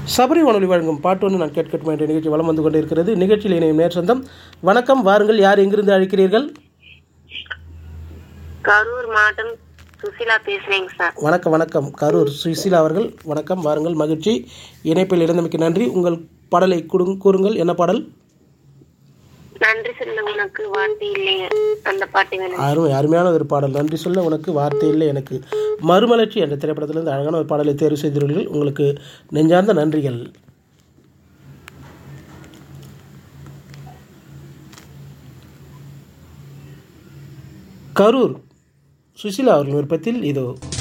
சபரி வானொலி வழங்கும் பாட்டு ஒன்று நான் கேட்கட்டுமா என்ற நிகழ்ச்சி வலம் வந்து கொண்டிருக்கிறது நிகழ்ச்சியில் இணையும் நேர் சொந்தம் வணக்கம் வாருங்கள் யார் எங்கிருந்து அழைக்கிறீர்கள் கரூர் மாவட்டம் சுசிலா பேசுறேங்க சார் வணக்கம் வணக்கம் கரூர் சுசிலா அவர்கள் வணக்கம் வாருங்கள் மகிழ்ச்சி இணைப்பில் இருந்தமைக்கு நன்றி உங்கள் பாடலை குடுங் கூறுங்கள் என்ன பாடல் நன்றி சொல்ல உனக்கு வார்த்தை இல்லைங்க அந்த பாட்டு வேணும் அருமை அருமையான ஒரு பாடல் நன்றி சொல்ல உனக்கு வார்த்தை இல்லை எனக்கு மறுமலர்ச்சி என்ற திரைப்படத்திலிருந்து அழகான ஒரு பாடலை தேர்வு செய்துள்ளீர்கள் உங்களுக்கு நெஞ்சார்ந்த நன்றிகள் கரூர் சுசிலா அவர்கள் விருப்பத்தில் இதோ